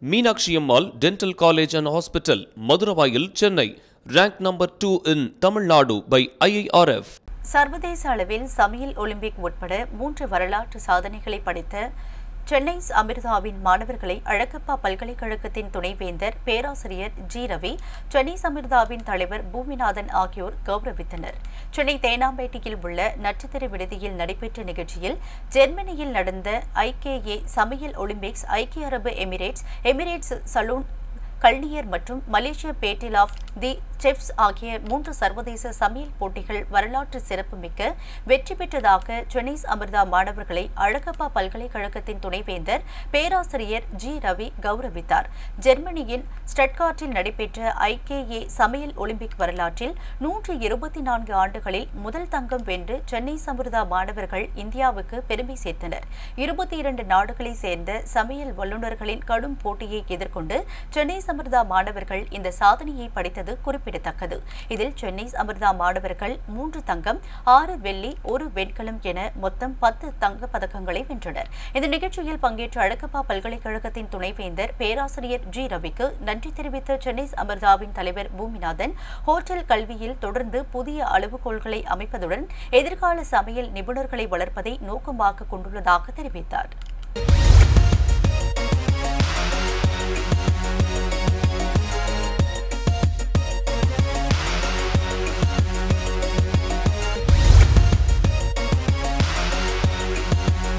Meenakshi Ammal dental college and hospital Maduravoyal Chennai rank number two in Tamil Nadu by IIRF சர்வதேச அளவில் சமையல் Olympic உட்பட மூன்று வரலாற்று சாதனைகளை படைத்த சென்னை அமிர்தாவின் மாணவர்களை அழகப்பா பல்கலைக்கழகத்தின் துணைவேந்தர் பேராசிரியர் ஜி ரவி சென்னை அமிர்தாவின் தலைவர் பூமிநாதன் ஆகியோர் கௌரவித்தனர் சென்னை தேனாம்பேட்டையில் உள்ள நட்சத்திர விடுதியில் நடைபெற்ற நிகழ்ச்சியில் ஜெர்மனியில் நடந்த ஐகேஏ சமையல் ஒலிம்பிக்ஸ் ஐக்கிய அரபு எமிரேட்ஸ் எமிரேட்ஸ் சலூன் கல்னியர் மற்றும் மலேசிய பேட்டில் ஆஃப் தி செஃப்ஸ் ஆகிய மூன்று சர்வதேச சமையல் போட்டிகள் வரலாற்று சிறப்புமிக்க வெற்றி பெற்றதாக சென்னை அமிர்தா மாணவர்களை அழகப்பா பல்கலைக்கழகத்தின் துணைவேந்தர் பேராசிரியர் ஜி ரவி கௌரவித்தார் ஜெர்மனியின் ஸ்டட்கார்ட்டில் நடைபெற்ற ஐகேஏ சமையல் ஒலிம்பிக் வரலாற்றில் நூற்று இருபத்தி நான்கு ஆண்டுகளில் முதல் தங்கம் வென்று சென்னை அமிர்தா மாணவர்கள் இந்தியாவுக்கு பெருமை சேர்த்தனர் இருபத்தி இரண்டு நாடுகளைச் சேர்ந்த சமையல் வல்லுநர்களின் கடும் போட்டியை எதிர்கொண்டு சென்னை அமிர்தா மாணவர்கள் இந்த சாதனையை படைத்தது குறிப்பிடத்தக்கது இதில் சென்னை அமிர்தா மாணவர்கள் மூன்று தங்கம் ஆறு வெள்ளி ஒரு வெண்கலம் என மொத்தம் பத்து தங்க பதக்கங்களை வென்றனர் இந்த நிகழ்ச்சியில் பங்கேற்ற அழகப்பா பல்கலைக்கழகத்தின் துணைவேந்தர் பேராசிரியர் ஜி ரவிக்கு நன்றி தெரிவித்த சென்னை அமிர்தாவின் தலைவர் பூமிநாதன் ஹோட்டல் கல்வியில் தொடர்ந்து புதிய அளவுகோல்களை அமைப்பதுடன் எதிர்கால சமையல் நிபுணர்களை வளர்ப்பதை நோக்கமாக கொண்டுள்ளதாக தெரிவித்தார்